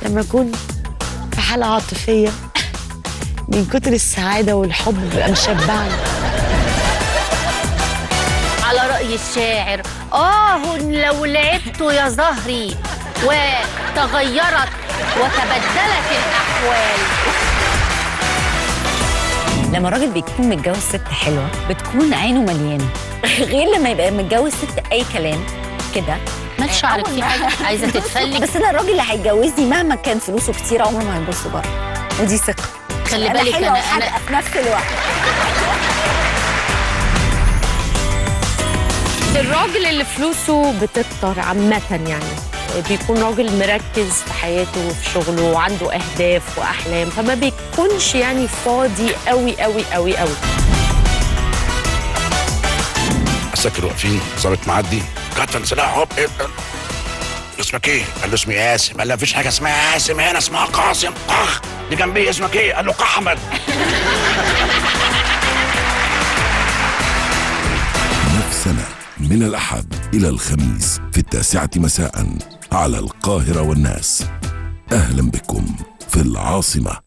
لما اكون في حاله عاطفيه من كتر السعاده والحب ببقى مشبعني على رأي الشاعر آه لو لعبت يا زهري وتغيرت وتبدلت الأحوال لما الراجل بيكون متجوز ست حلوه بتكون عينه مليانه غير لما يبقى متجوز ست اي كلام كده مال شعرك أول في ما- حاجة عايزة تتفلج بس انا الراجل اللي هيتجوزني مهما كان فلوسه كتير عمره ما هيبص بره ودي ثقه خلي أنا بالك حلوه أنا وحادقه أنا في نفس الوقت الراجل اللي فلوسه بتكتر عامة يعني بيكون راجل مركز في حياته وفي شغله وعنده أهداف وأحلام فما بيكونش يعني فاضي قوي قوي قوي قوي عساكر واقفين ظابط معدي كتل سلاح هوب إيه ده؟ اسمك ايه؟ قال له اسمي قاسم قال له مفيش حاجه اسمها قاسم هنا اسمها قاسم قخ اللي جنبيه اسمك ايه؟ قال له قحمد نفسنا من الأحد إلى الخميس في التاسعة مساء على القاهرة والناس أهلا بكم في العاصمة